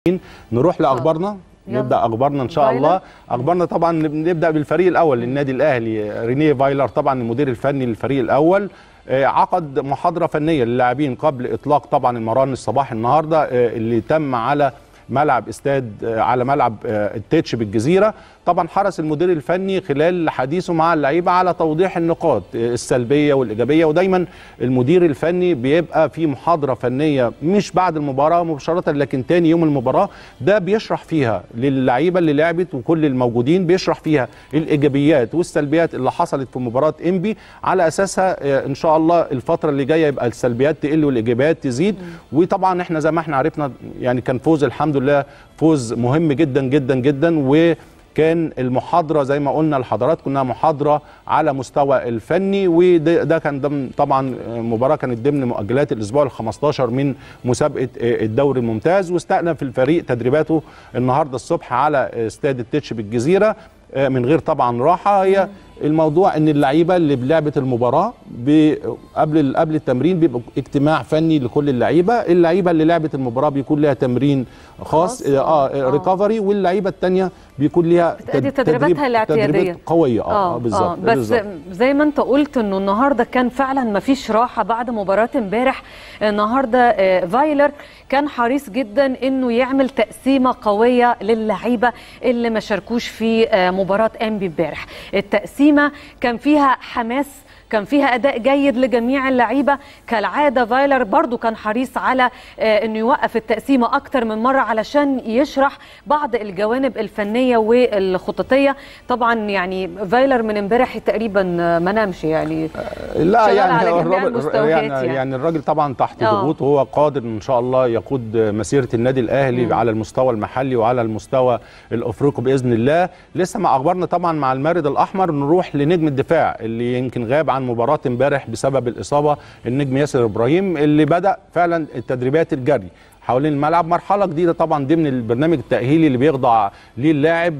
نروح لاخبارنا يلا. نبدا اخبارنا ان شاء فايلر. الله اخبارنا طبعا نبدا بالفريق الاول للنادي الاهلي رينيه فايلر طبعا المدير الفني للفريق الاول آه، عقد محاضره فنيه للاعبين قبل اطلاق طبعا المران الصباحي النهارده آه، اللي تم على ملعب استاد آه، على ملعب آه، التتش بالجزيره طبعا حرص المدير الفني خلال حديثه مع اللعيبه على توضيح النقاط آه، السلبيه والايجابيه ودايما المدير الفني بيبقى في محاضره فنيه مش بعد المباراه مباشره لكن تاني يوم المباراه ده بيشرح فيها للعيبه اللي لعبت وكل الموجودين بيشرح فيها الايجابيات والسلبيات اللي حصلت في مباراه انبي على اساسها آه، ان شاء الله الفتره اللي جايه يبقى السلبيات تقل والايجابيات تزيد وطبعا احنا زي ما احنا عرفنا يعني كان فوز الحمد لله فوز مهم جدا جدا جدا و كان المحاضرة زي ما قلنا لحضراتكم انها محاضرة على مستوى الفني وده ده كان ضمن طبعا مباراة كانت ضمن مؤجلات الاسبوع ال 15 من مسابقة الدوري الممتاز واستأنف الفريق تدريباته النهارده الصبح على استاد التتش بالجزيرة من غير طبعا راحة هي الموضوع ان اللعيبه اللي بلعبه المباراه ب- قبل قبل التمرين بيبقى اجتماع فني لكل اللعيبه اللعيبه اللي لعبت المباراه بيكون لها تمرين خاص خاص؟ اه, آه. آه ريكفري واللعيبه الثانيه بيكون ليها بتأدي تد- تدريباتها تدريب- الاعتيادية. تدريبات قويه اه, آه بالظبط بس بالظبط. زي ما انت قلت انه النهارده كان فعلا ما فيش راحه بعد مباراه امبارح النهارده آه، فايلر كان حريص جدا انه يعمل تقسيمه قويه للعيبه اللي ما شاركوش في آه، مباراه انبي امبارح التقسيمه كان فيها حماس كان فيها اداء جيد لجميع اللعيبه كالعاده فايلر برضو كان حريص على آه، انه يوقف التقسيمه اكتر من مره علشان يشرح بعض الجوانب الفنيه والخططيه طبعا يعني فايلر من امبارح تقريبا آه، ما نامش يعني لا شغال يعني على هو جميع الراجل المستويات يعني, يعني. يعني الراجل طبعا تحت آه. ضغوط وهو قادر ان شاء الله يقود مسيره النادي الاهلي مم. على المستوى المحلي وعلى المستوى الافريقي باذن الله لسه مع اخبارنا طبعا مع المارد الاحمر نروح لنجم الدفاع اللي يمكن غاب عن مباراه امبارح بسبب الاصابه النجم ياسر ابراهيم اللي بدا فعلا التدريبات الجري حوالين الملعب مرحله جديده طبعا ضمن البرنامج التاهيلي اللي بيخضع ليه اللاعب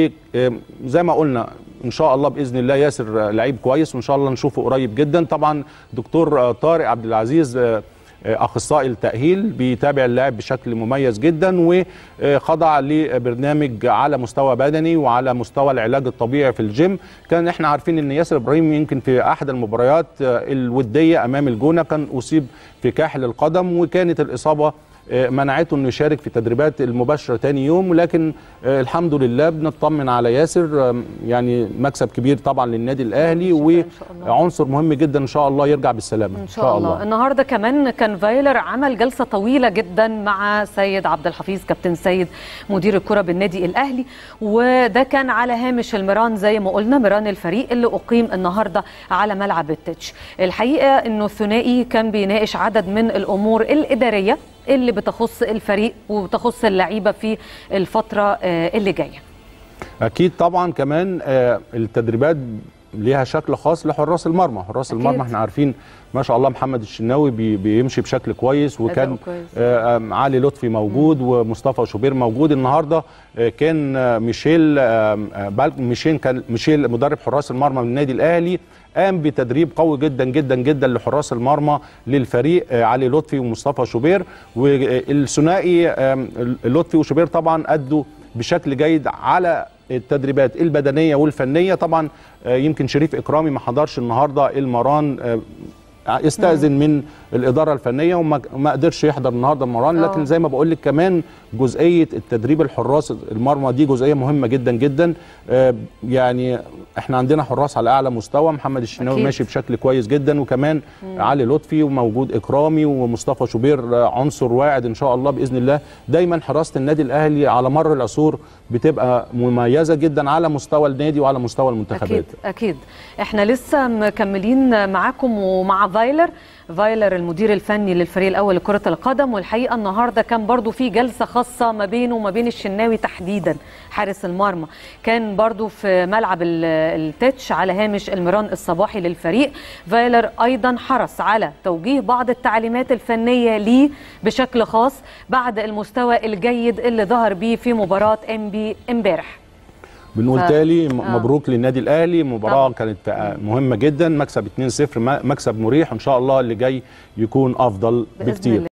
وزي ما قلنا ان شاء الله باذن الله ياسر لعيب كويس وان شاء الله نشوفه قريب جدا طبعا دكتور طارق عبد العزيز اخصائي التاهيل بيتابع اللاعب بشكل مميز جدا وخضع لبرنامج على مستوى بدني وعلى مستوى العلاج الطبيعي في الجيم كان احنا عارفين ان ياسر ابراهيم يمكن في احد المباريات الوديه امام الجونه كان اصيب في كاحل القدم وكانت الاصابه منعته انه يشارك في تدريبات المباشره تاني يوم ولكن آه، الحمد لله بنطمن على ياسر آم، يعني مكسب كبير طبعا للنادي الاهلي إن شاء الله. وعنصر مهم جدا ان شاء الله يرجع بالسلامه ان شاء الله النهارده كمان كان فايلر عمل جلسه طويله جدا مع سيد عبد الحفيظ كابتن سيد مدير الكره بالنادي الاهلي وده كان على هامش المران زي ما قلنا مران الفريق اللي اقيم النهارده على ملعب التتش الحقيقه انه الثنائي كان بيناقش عدد من الامور الاداريه اللي بتخص الفريق وبتخص اللعيبه في الفتره آه، اللي جايه اكيد طبعا كمان آه، التدريبات ليها شكل خاص لحراس المرمى حراس أكيد. المرمى احنا عارفين ما شاء الله محمد الشناوي بي بيمشي بشكل كويس وكان أداؤه كويس. آه، آم، علي لطفي موجود ومصطفى شوبير موجود النهارده آه، كان آه، ميشيل آم، آه، بال- ميشيل كان ميشيل مدرب حراس المرمى من النادي الاهلي قام بتدريب قوي جدا جدا جدا لحراس المرمى للفريق آه، علي لطفي ومصطفى شوبير والثنائي آم، لطفي وشوبير طبعا ادوا بشكل جيد على التدريبات البدنيه والفنيه طبعا آه، يمكن شريف اكرامي ما حضرش النهارده المران آه، استاذن من الاداره الفنيه وما ما قدرش يحضر النهارده المران آه. لكن زي ما بقول لك كمان جزئيه التدريب الحراس المرمى دي جزئيه مهمه جدا جدا آه، يعني احنا عندنا حراس على اعلى مستوى محمد الشناوي أكيد. ماشي بشكل كويس جدا وكمان علي لطفي وموجود اكرامي ومصطفى شوبير آه، عنصر واعد ان شاء الله باذن الله دايما حراسه النادي الاهلي على مر العصور بتبقى مميزه جدا على مستوى النادي وعلى مستوى المنتخبات اكيد اكيد احنا لسه مكملين معاكم ومع فايلر فايلر المدير الفني للفريق الاول لكره القدم والحقيقه النهارده كان برضو في جلسه خاصه ما بينه وما بين الشناوي تحديدا حارس المرمى كان برضو في ملعب ال- التتش على هامش المران الصباحي للفريق فايلر ايضا حرص على توجيه بعض التعليمات الفنيه ليه بشكل خاص بعد المستوى الجيد اللي ظهر بيه في مباراه ام بي امبارح بنقول ف- تالي م- آه. مبروك للنادي الاهلي مباراه طبعا. كانت آه، مهمه جدا مكسب 2-0 م- مكسب مريح ان شاء الله اللي جاي يكون افضل بإذن بكتير الله